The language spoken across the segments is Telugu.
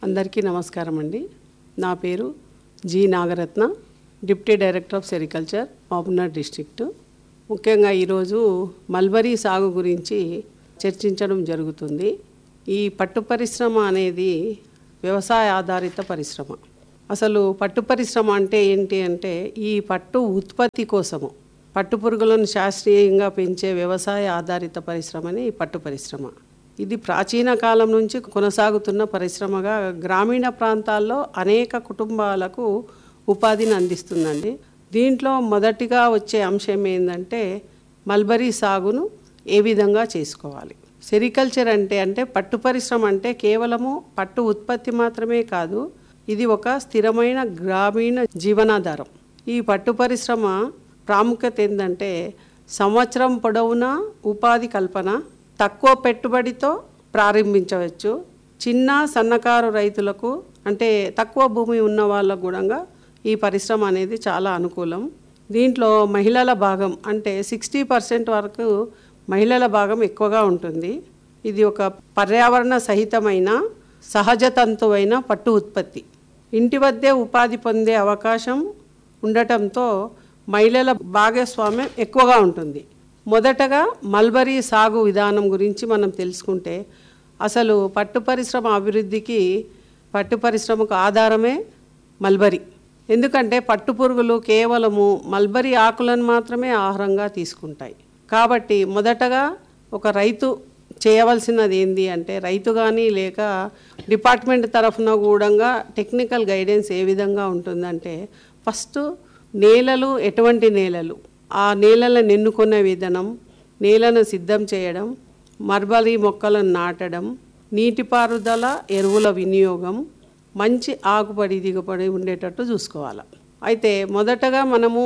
అందరికీ నమస్కారం అండి నా పేరు G Nagaratna deputy director of sericulture Mahabubnagar district ముఖ్యంగా ఈరోజు మల్బరీ సాగు గురించి చర్చించడం జరుగుతుంది ఈ పట్టు పరిశ్రమ అనేది వ్యవసాయ ఆధారిత పరిశ్రమ అసలు పట్టు పరిశ్రమ అంటే ఏంటి అంటే ఈ పట్టు ఉత్పత్తి కోసము పట్టు పురుగులను శాస్త్రీయంగా పెంచే వ్యవసాయ ఆధారిత పరిశ్రమని ఈ పట్టు పరిశ్రమ ఇది ప్రాచీన కాలం నుంచి కొనసాగుతున్న పరిశ్రమగా గ్రామీణ ప్రాంతాల్లో అనేక కుటుంబాలకు ఉపాధిని అందిస్తుందండి దీంట్లో మొదటిగా వచ్చే అంశం ఏంటంటే మల్బరీ సాగును ఏ విధంగా చేసుకోవాలి సెరికల్చర్ అంటే అంటే పట్టు పరిశ్రమ అంటే కేవలము పట్టు ఉత్పత్తి మాత్రమే కాదు ఇది ఒక స్థిరమైన గ్రామీణ జీవనాధారం ఈ పట్టు పరిశ్రమ ప్రాముఖ్యత ఏంటంటే సంవత్సరం పొడవునా ఉపాధి కల్పన తక్కువ పెట్టుబడితో ప్రారంభించవచ్చు చిన్న సన్నకారు రైతులకు అంటే తక్కువ భూమి ఉన్న వాళ్ళకు కూడా ఈ పరిశ్రమ అనేది చాలా అనుకూలం దీంట్లో మహిళల భాగం అంటే సిక్స్టీ పర్సెంట్ వరకు మహిళల భాగం ఎక్కువగా ఉంటుంది ఇది ఒక పర్యావరణ సహితమైన సహజతంతువైన పట్టు ఉత్పత్తి ఇంటి వద్దే ఉపాధి పొందే అవకాశం ఉండటంతో మహిళల భాగస్వామ్యం ఎక్కువగా ఉంటుంది మొదటగా మల్బరీ సాగు విధానం గురించి మనం తెలుసుకుంటే అసలు పట్టు పరిశ్రమ అభివృద్ధికి పట్టు పరిశ్రమకు ఆధారమే మల్బరీ ఎందుకంటే పట్టు పురుగులు కేవలము మల్బరీ ఆకులను మాత్రమే ఆహారంగా తీసుకుంటాయి కాబట్టి మొదటగా ఒక రైతు చేయవలసినది ఏంది అంటే రైతు కానీ లేక డిపార్ట్మెంట్ తరఫున కూడా టెక్నికల్ గైడెన్స్ ఏ విధంగా ఉంటుందంటే ఫస్ట్ నేలలు ఎటువంటి నేలలు ఆ నేలలను ఎన్నుకునే విధానం నేలను సిద్ధం చేయడం మర్బరీ మొక్కలను నాటడం నీటిపారుదల ఎరువుల వినియోగం మంచి ఆకుపడి దిగుబడి ఉండేటట్టు చూసుకోవాలి అయితే మొదటగా మనము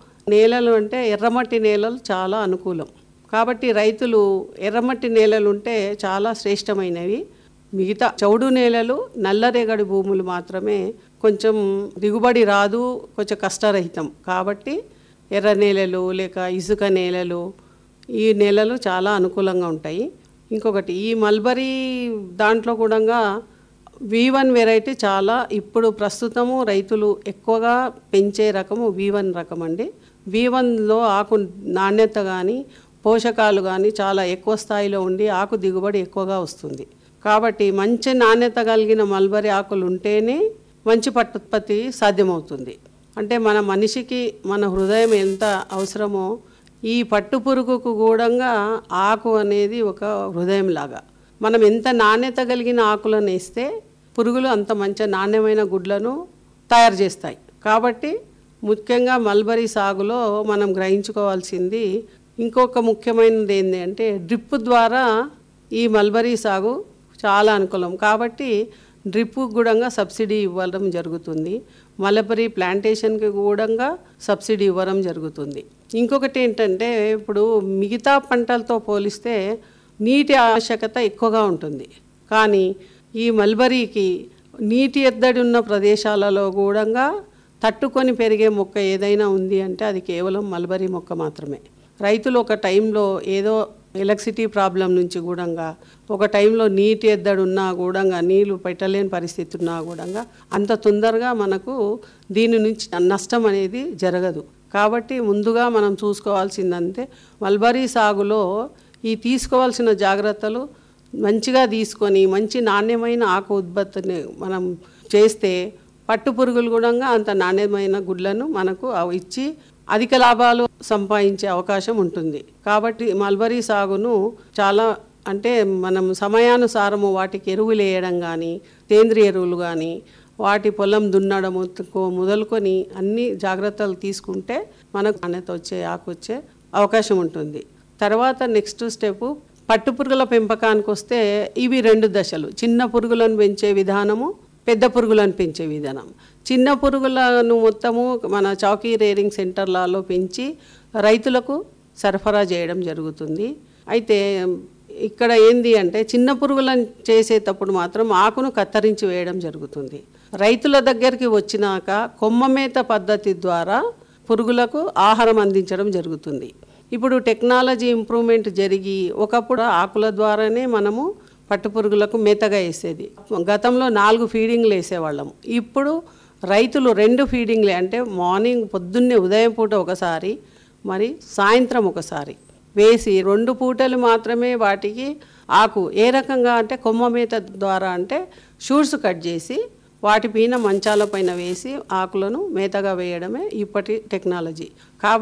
నేలలు అంటే ఎర్రమట్టి నేలలు చాలా అనుకూలం కాబట్టి రైతులు ఎర్రమట్టి నేలలు ఉంటే చాలా శ్రేష్టమైనవి మిగతా చౌడు నేలలు నల్లరేగడి భూములు మాత్రమే కొంచెం దిగుబడి రాదు కొంచెం కష్టరహితం కాబట్టి ఎర్ర నేలలు లేక ఇసుక నేలలు ఈ నేలలు చాలా అనుకూలంగా ఉంటాయి ఇంకొకటి ఈ మల్బరీ దాంట్లో కూడా వి వన్ వెరైటీ చాలా ఇప్పుడు ప్రస్తుతము రైతులు ఎక్కువగా పెంచే రకము వి వన్ రకం అండి వి వన్లో ఆకు నాణ్యత కానీ పోషకాలు కానీ చాలా ఎక్కువ స్థాయిలో ఉండి ఆకు దిగుబడి ఎక్కువగా వస్తుంది కాబట్టి మంచి నాణ్యత కలిగిన మల్బరీ ఆకులు ఉంటేనే మంచి పట్టుత్పత్తి సాధ్యమవుతుంది అంటే మన మనిషికి మన హృదయం ఎంత అవసరమో ఈ పట్టు పురుగుకు కూడా ఆకు అనేది ఒక హృదయం లాగా మనం ఎంత నాణ్యత కలిగిన ఆకులను వేస్తే పురుగులు అంత మంచి నాణ్యమైన గుడ్లను తయారు చేస్తాయి కాబట్టి ముఖ్యంగా మల్బరీ సాగులో మనం గ్రహించుకోవాల్సింది ఇంకొక ముఖ్యమైనది ఏంటి అంటే డ్రిప్ ద్వారా ఈ మల్బరీ సాగు చాలా అనుకూలం కాబట్టి డ్రిప్ కూడా సబ్సిడీ ఇవ్వడం జరుగుతుంది మలబరీ ప్లాంటేషన్కి కూడా సబ్సిడీ ఇవ్వడం జరుగుతుంది ఇంకొకటి ఏంటంటే ఇప్పుడు మిగతా పంటలతో పోలిస్తే నీటి ఆవశ్యకత ఎక్కువగా ఉంటుంది కానీ ఈ మల్బరీకి నీటి ఎద్దడి ఉన్న ప్రదేశాలలో కూడా తట్టుకొని పెరిగే మొక్క ఏదైనా ఉంది అంటే అది కేవలం మల్బరీ మొక్క మాత్రమే రైతులు ఒక టైంలో ఏదో ఎలక్ట్రిసిటీ ప్రాబ్లం నుంచి కూడా ఒక టైంలో నీటి ఎద్దడి ఉన్నా కూడా నీళ్లు పెట్టలేని పరిస్థితి ఉన్నా కూడా అంత తొందరగా మనకు దీని నుంచి నష్టం అనేది జరగదు కాబట్టి ముందుగా మనం చూసుకోవాల్సిందంటే మల్బరీ సాగులో ఈ తీసుకోవాల్సిన జాగ్రత్తలు మంచిగా తీసుకొని మంచి నాణ్యమైన ఆకు ఉత్పత్తిని మనం చేస్తే పట్టు పురుగులు కూడా అంత నాణ్యమైన గుడ్లను మనకు అవి ఇచ్చి అధిక లాభాలు సంపాదించే అవకాశం ఉంటుంది కాబట్టి మల్బరీ సాగును చాలా అంటే మనం సమయానుసారము వాటికి ఎరువులు వేయడం కానీ సేంద్రియ ఎరువులు కానీ వాటి పొలం దున్నడము మొదలుకొని అన్ని జాగ్రత్తలు తీసుకుంటే మనకు నాణ్యత వచ్చే ఆకు వచ్చే అవకాశం ఉంటుంది తర్వాత నెక్స్ట్ స్టెప్ పట్టు పురుగుల పెంపకానికి వస్తే ఇవి రెండు దశలు చిన్న పురుగులను పెంచే విధానము పెద్ద పురుగులను పెంచే విధానం చిన్న పురుగులను మొత్తము మన చౌకీ రేరింగ్ సెంటర్లలో పెంచి రైతులకు సరఫరా చేయడం జరుగుతుంది అయితే ఇక్కడ ఏంది అంటే చిన్న పురుగులను చేసేటప్పుడు మాత్రం ఆకును కత్తిరించి వేయడం జరుగుతుంది రైతుల దగ్గరికి వచ్చినాక కొమ్మ మేత పద్ధతి ద్వారా పురుగులకు ఆహారం అందించడం జరుగుతుంది ఇప్పుడు టెక్నాలజీ ఇంప్రూవ్మెంట్ జరిగి ఒకప్పుడు ఆకుల ద్వారానే మనము పట్టుపురుగులకు మేతగా వేసేది గతంలో నాలుగు ఫీడింగ్లు వేసేవాళ్ళం ఇప్పుడు రైతులు రెండు ఫీడింగ్లే అంటే మార్నింగ్ పొద్దున్నే ఉదయం పూట ఒకసారి మరి సాయంత్రం ఒకసారి వేసి రెండు పూటలు మాత్రమే వాటికి ఆకు ఏ రకంగా అంటే కొమ్మ మేత ద్వారా అంటే షూట్స్ కట్ చేసి వాటి పైన మంచాల పైన వేసి ఆకులను మేతగా వేయడమే ఇప్పటి టెక్నాలజీ కాబట్టి